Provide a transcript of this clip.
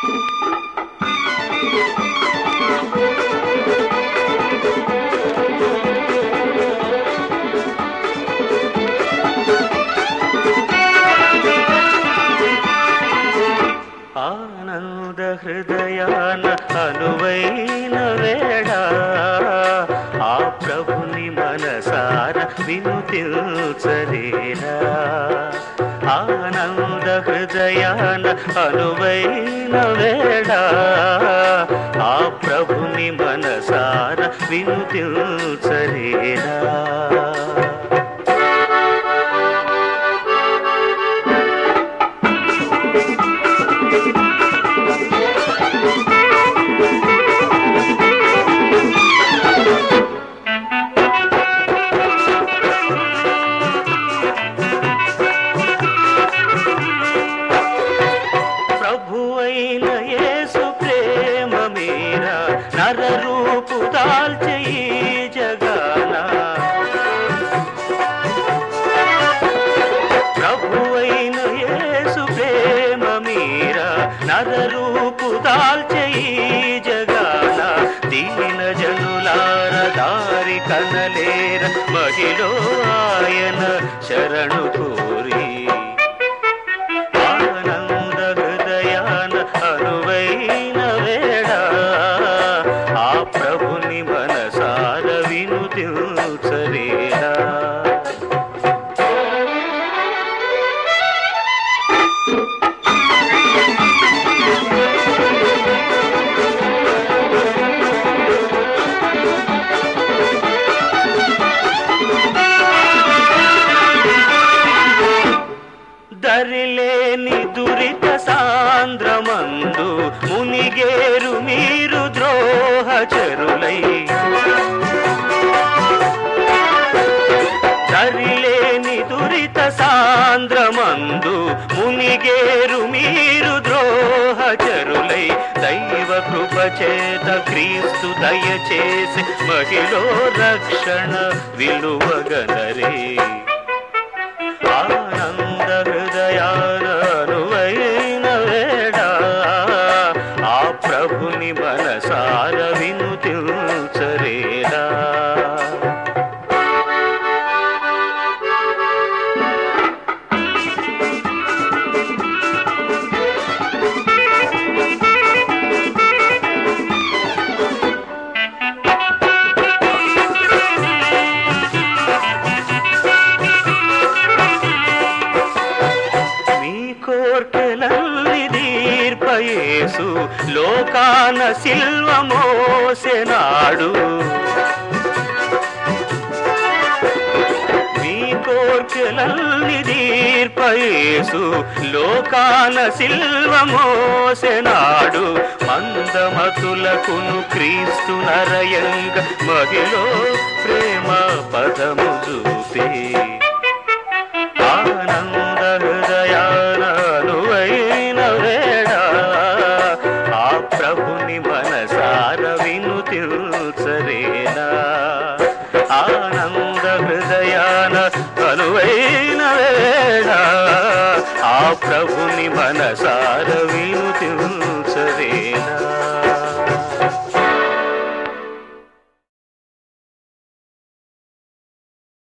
ఆనంద హృదయాన అనువైన వేళ ఆ ప్రభుని మనసార వినుతిల్చలేరా ఆనంద హృదయాన అనువైన వేళ ఆ ప్రభుని మనసార వినుతిల్చలేరా ప్రభు అయిన యేసు ప్రేమ మీరా నరరూపు దాల్చే ఈ జగాన ప్రభు అయిన యేసు ప్రేమ మీరా నరరూపు దాల్చే ఈ జగాన దీన జనులార దారి కనలేర మహిళ ఆయన శరణు కోరి ఆనంద హృదయాన అనువైన వేళ ఆ ప్రభుని మనసార వినుతిల్చలేరా దరిలేని దురిత సాంద్రమందు మునిగేరు మీరు ద్రోహచరులై దరిలేని దురిత సాంద్రమందు మునిగేరు మీరు ద్రోహచరులై దైవ కృప చేత క్రీస్తు దయచేసి మహిళ రక్షణ విలువగనరే ఆనంద హృదయాన అనువైన వేళ ఆ ప్రభుని మనసార వినుతిల్చరేరా మీ కోర్కెలల్లి దీర్పయేసు లోకాన సిల్వ మోసెనాడు మీ కోర్కెలల్లి దీర్పయేసు లోకాన సిల్వ మోసెనాడు మందమతులకును క్రీస్తు నరయంగ మహిళ ప్రేమ పదము చూపే ఆనంద హృదయాన అనువైన వేళ ఆ ప్రభుని మనసార వినుతిల్చరేనా ఆనంద హృదయాన అనువైన వేళ ఆ ప్రభుని మనసార వినుతిల్